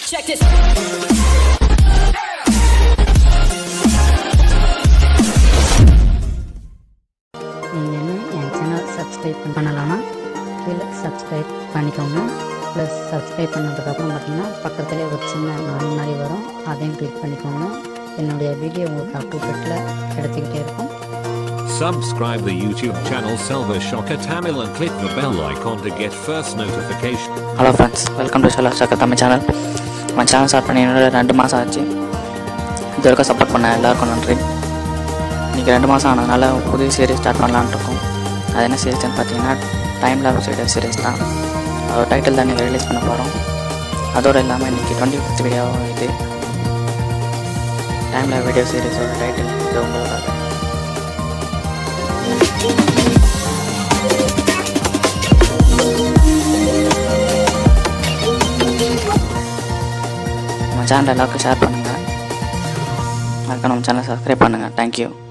Check this. நீங்கள் இன்னும் என் channel subscribe பண்ணலான்னா கீழே சப்ஸ்கிரைப் பண்ணிக்கோங்க ப்ளஸ் சப்ஸ்கிரைப் பண்ணதுக்கப்புறம் பார்த்தீங்கன்னா பக்கத்துலேயே ஒரு சின்ன மணி மாதிரி வரும் அதையும் கிளிக் பண்ணிக்கோங்க என்னுடைய வீடியோ உங்களுக்கு அப்டேட்டில் கிடைச்சிக்கிட்டே இருக்கும் Subscribe the YouTube channel Silver Shocker Tamil and click the bell icon to get first notification. Hello friends welcome to ஷலா சக்க தமிழ் சேனல் நம்ம சேனல் ஸ்டார்ட் பண்ணி என்னோட ரெண்டு மாதம் ஆச்சு இது வரைக்கும் சப்போர்ட் பண்ண எல்லாருக்கும் நன்றி இன்றைக்கி ரெண்டு மாதம் ஆனதுனால புது சீரிஸ் ஸ்டார்ட் பண்ணலான்னு இருக்கோம் அது என்ன சீரிஸ்னு பார்த்தீங்கன்னா டைம் லேப் சைடு சீரிஸ் தான் அதோட டைட்டில் தான் நீங்கள் ரிலீஸ் பண்ண போகிறோம் அதோடு இல்லாமல் இன்றைக்கி டுவெண்ட்டி ஃபிஃப்த் வீடியோவும் இது டைம் லேப் வீடியோ சீரிஸோட டைட்டில் இது உங்களுக்காக நம்ம சேனல் எல்லாருக்கும் ஷேர் பண்ணுங்கள் அதுக்கு நம்ம சேனல் சப்ஸ்கிரைப் பண்ணுங்கள் தேங்க்யூ